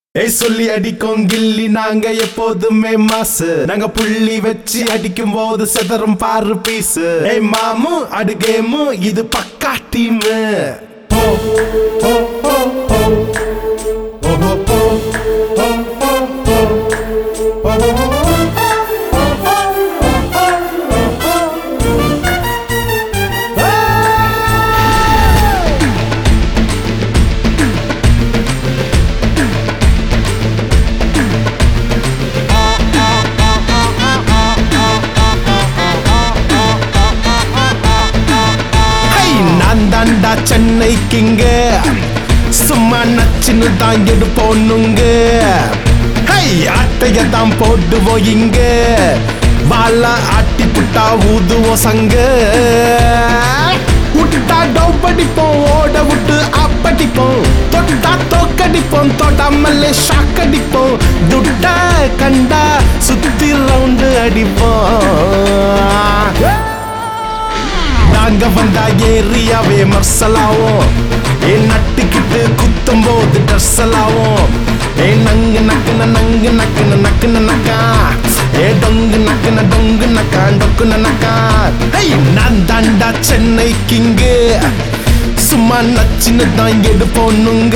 ஏய் சொல்லி அடிக்கும் கில்லி நாங்க எப்போதுமே மாசு நாங்க புள்ளி வச்சு அடிக்கும் போது செதறும் பாரு பீஸ் ஏய் மாமு அடு கேமு இது பக்கா டீம் ஹை நான் தாண்டா சென்னை கிங்க சும்மா நச்சுன்னு தான் எடுப்போனுங்க ஹை ஆட்டைய தான் போடுவோம் இங்க வாழ ஆட்டி புட்டா ஊதுவோம் சங்க விட்டா டவ் படிப்போம் ஓட விட்டு அப்படிப்போம் தொட்டா தோக்கடிப்போம் தொடாமலே ஷாக் அடிப்போம் துட்டா கண்டா சுத்தி ரவுண்டு அடிப்போம் நாங்க வந்தா ஏரியாவே மர்சலாவும் ஏ நட்டுக்கிட்டு குத்தும் போது டர்சலாவும் ஏ நங்கு நக்குன நங்கு நக்குன நக்குன நக்கா ஏ டொங்கு நக்குன டொங்கு நக்கா டொக்குன நக்கா ஏய் நான் தாண்டா சென்னை கிங்கு சும்மா நச்சுன்னு தான் எடுப்போனுங்க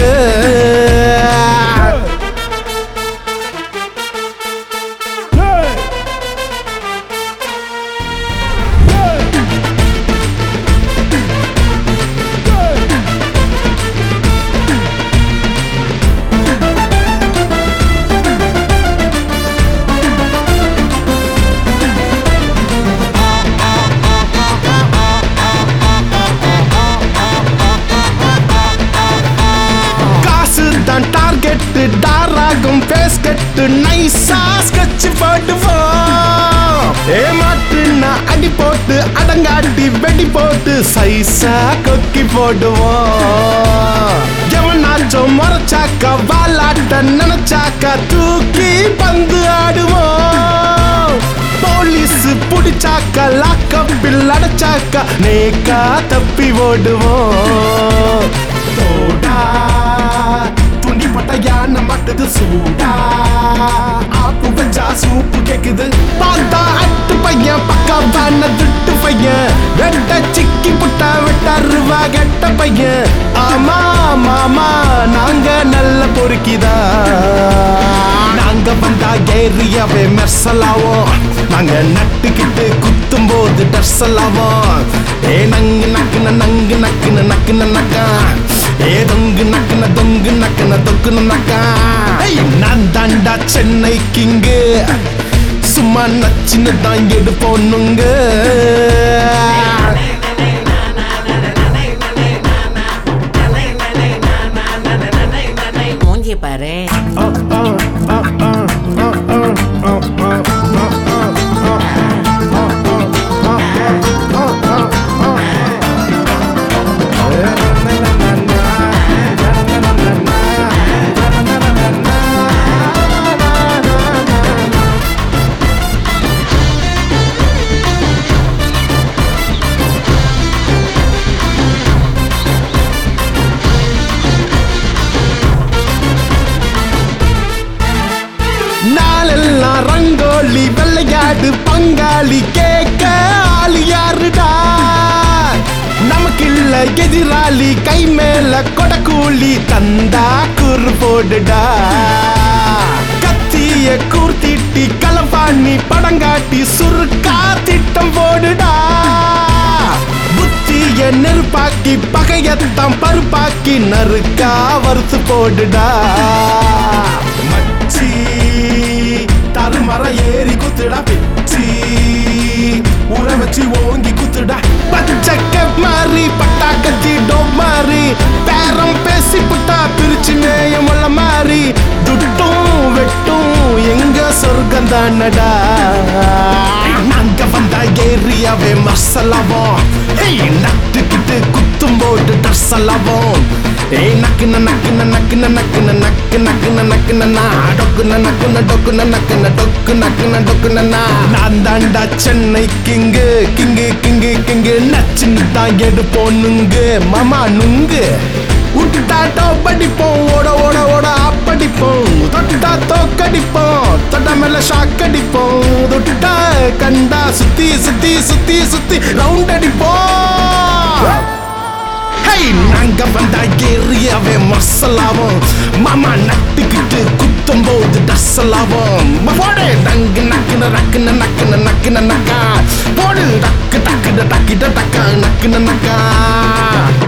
காசு தான் டார்கெட் டாராகும் பேஸ் கட்டு நைஸா ஸ்கெட்ச் போட்டுவோம் ஏமாட்டுனா அடி போட்டு அடங்காட்டி வெடி போட்டு சைஸா கொக்கி போடுவோம் எவனாச்சும் முறைச்சாக்கா வாலாட்ட நினைச்சாக்கா தூக்கி பந்து ஆடுவோம் போலீஸ் புடிச்சாக்கா லாக்கப்பில் அடைச்சாக்கா நேக்கா தப்பி ஓடுவோம் தோடா துணி பட்ட யானை மட்டுது சூடா ஆப்பு வச்சா சூப்பு கேக்குது பார்த்தா அட்டு பையன் பக்கா பான துட்டு பையன் வெட்ட சிக்கி புட்டா வெட்டாருவா கெட்ட பையன் ஆமா மாமா நாங்க நல்ல பொறுக்கிதா நாங்க வந்தா ஏரியாவே மெர்சலாவோம் நாங்க நட்டுக்கிட்டு குத்தும் போது டர்சலாவோம் ஏ நங்கு நக்குன நங்கு நக்குன நக்குன நக்கா ஏ தொங்கு நக்குன தொங்கு நக்குன தொக்குன நக்கா ஏய், நான் தாண்டா சென்னை கிங்கு சும்மா நச்சுன்னு தான் எடுப்போனுங்க மூஞ்சி பாரு நாளெல்லாம் ரங்கோலி வெள்ளையாடு பங்காளி கேட்க ஆளு யாருடா நமக்கு இல்ல எதிராளி கை மேல கொடக்கூலி தந்தா குறு போடுடா கத்திய கூர்த்திட்டி களப்பாணி படங்காட்டி சுருக்கா திட்டம் போடுடா புத்திய நெருப்பாக்கி பகையத்தான் பருப்பாக்கி நறுக்கா வறுத்து போடுடா மச்சி தருமர ஏறி குத்துடா பிச்சி உற வச்சு ஓங்கி குத்துடா பச்சக்க மாறி பட்டா கத்தி டோப் மாறி பேரம் பேசி புட்டா பிரிச்சு நேயம் உள்ள மாறி துட்டும் வெட்டும் எங்க சொர்க்கம் தானடா நாங்க வந்தா ஏரியாவே மசலாவோம் ஏய் நட்டுக்கிட்டு குத்தும் போட்டு டர்சலாவோம் ஏய் நக்குன நக்குன நக்குன நக்குன நக்கு நக்குன நக்குன நா டொக்குன நக்குன டொக்குன நக்குன டொக்கு நக்குன டொக்குன நா நான் தாண்டா Chennai king king king king நச்சுன்னு தான் எடுப்போனுங்க மாமா நுங்கு விட்டுட்டாட்டோ படிப்போம் ஓட ஓட ஓட அப்படிப்போம் பக்கம் தொட்டா கண்டா சுத்தி சுத்தி சுத்தி சுத்தி ரவுண்ட் அடிப்போம் ஹை நாங்க வந்தா ஏரியாவே மசலாவும் மாமா நட்டுக்கிட்டு குத்தும் போது டசலாவும் போடு நங்கு நக்குன நக்குன நக்குன நக்குன நக்கா போடு டக்கு டக்கு டக்கிட்ட டக்கா நக்குன நக்கா